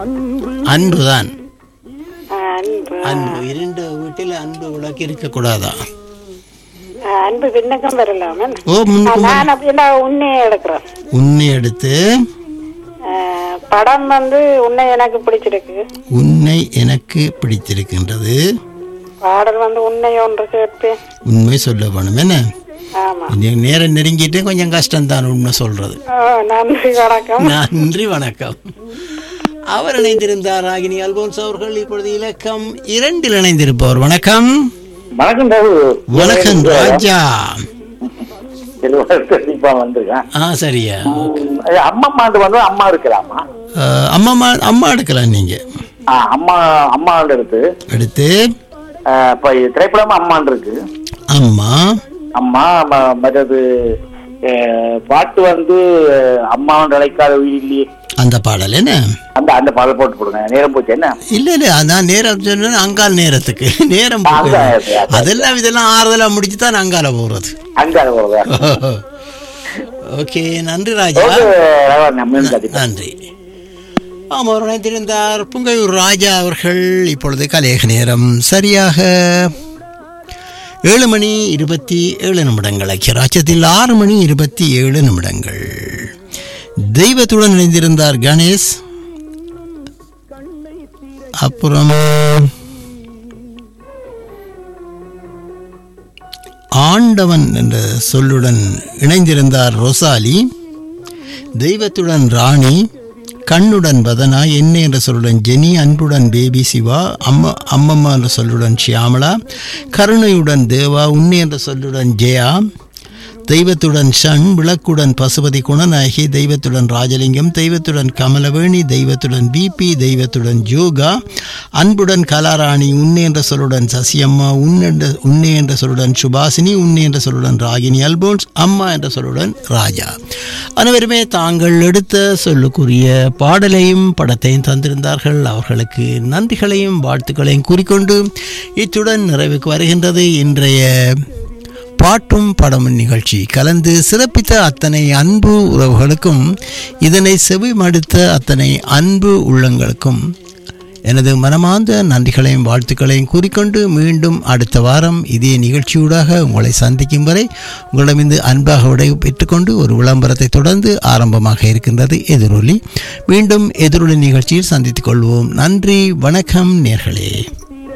அன்புதான் ஆ, அன்பு ஆ. அன்பு இரண்டு வீட்டில் அன்பு விளக்கு இருக்கக்கூடாதா ஆ, அன்பு பின்னக்கம் வரலாம ஓ முன்னுக்கு நான் அப்படின்னா உன்னையே எடுக்கிறேன் உன்னை எடுத்து ஆ, படம் வந்து உன்னை எனக்கு பிடிச்சிருக்கு உன்னை எனக்கு பிடித்திருக்கின்றது பாடல் வந்து உன்னை ஒன்று கேட்பேன் உண்மை சொல்ல வேணும் என்ன ஆமா கொஞ்சம் நேரம் நெருங்கிட்டு கொஞ்சம் கஷ்டம்தான் உண்மை சொல்றது ஆ, நன்றி வணக்கம் நன்றி வணக்கம் அவர் இணைந்திருந்தார் ராகினி அல்போன்ஸ் அவர்கள் இப்பொழுது இலக்கம் இரண்டில் இணைந்திருப்பவர் வணக்கம் வணக்கம் பாபு வணக்கம் ராஜா கண்டிப்பா வந்திருக்கேன் ஆ சரியா அம்மா அம்மாண்டு வந்து அம்மா இருக்கலாமா அஹ், அம்மா அம்மா எடுக்கலாம் நீங்க ஆ, அம்மா அம்மாண்டு எடுத்து எடுத்து ஆ, இப்ப திரைப்படமா அம்மாண்டு இருக்கு அம்மா அம்மா ம- மற்றது ஆ, பாட்டு வந்து அம்மாண்டு அழைக்காத உயிர் இல்லையே அந்த பாடல் என்ன அந்த அந்த பாடல் போட்டு போடுங்க நேரம் போச்சு என்ன இல்ல இல்ல அதான் நேரம் சொன்னா அங்கால் நேரத்துக்கு நேரம் அங்கால போகுது. நேரத்துக்கு. அதெல்லாம் இதெல்லாம் ஆறுதலா முடிச்சு தான் அங்கால போறது அங்க அது போடுங்க ஓகே நன்றி ராஜா ஓகே, நம்ம கண்டிப்பா நன்றி ஆமாம் அவர் இணைந்திருந்தார் புங்கையூர் ராஜா அவர்கள் இப்பொழுது கலேக நேரம் சரியாக ஏழு மணி இருபத்தி ஏழு நிமிடங்கள் ஐக்கியராட்சத்தில் ஆறு மணி இருபத்தி ஏழு நிமிடங்கள் தெய்வத்துடன் இணைந்திருந்தார் கணேஷ் அப்புறம் ஆண்டவன் என்ற சொல்லுடன் இணைந்திருந்தார் ரொசாலி தெய்வத்துடன் ராணி கண்ணுடன் வதனா என்ன என்ற சொல்லுடன் ஜெனி அன்புடன் பேபி சிவா அம்மா அம்மம்மா என்ற சொல்லுடன் ஷியாமளா கருணையுடன் தேவா உன்னி என்ற சொல்லுடன் ஜெயா தெய்வத்துடன் ஷண் விளக்குடன் பசுபதி குணநாயகி தெய்வத்துடன் ராஜலிங்கம் தெய்வத்துடன் கமலவேணி தெய்வத்துடன் பிபி தெய்வத்துடன் ஜோகா அன்புடன் கலாராணி உன்னே என்ற சொல்லுடன் சசியம்மா உன்னென்ற உன்னே என்ற சொல்லுடன் சுபாசினி உன்னே என்ற சொல்லுடன் ராகினி அல்போன்ஸ் அம்மா என்ற சொல்லுடன் ராஜா அனைவருமே தாங்கள் எடுத்த சொல்லுக்குரிய பாடலையும் படத்தையும் தந்திருந்தார்கள் அவர்களுக்கு நன்றிகளையும் வாழ்த்துக்களையும் கூறிக்கொண்டு இத்துடன் நிறைவுக்கு வருகின்றது இன்றைய பாட்டும் படமும் நிகழ்ச்சி கலந்து சிறப்பித்த அத்தனை அன்பு உறவுகளுக்கும் இதனை செவி மடுத்த அத்தனை அன்பு உள்ளங்களுக்கும் எனது மனமார்ந்த நன்றிகளையும் வாழ்த்துக்களையும் கூறிக்கொண்டு மீண்டும் அடுத்த வாரம் இதே நிகழ்ச்சியூடாக உங்களை சந்திக்கும் வரை உங்களிடமிருந்து அன்பாக விடை பெற்றுக்கொண்டு ஒரு விளம்பரத்தை தொடர்ந்து ஆரம்பமாக இருக்கின்றது எதிரொலி மீண்டும் எதிரொலி நிகழ்ச்சியில் சந்தித்துக் கொள்வோம் நன்றி வணக்கம் நேர்களே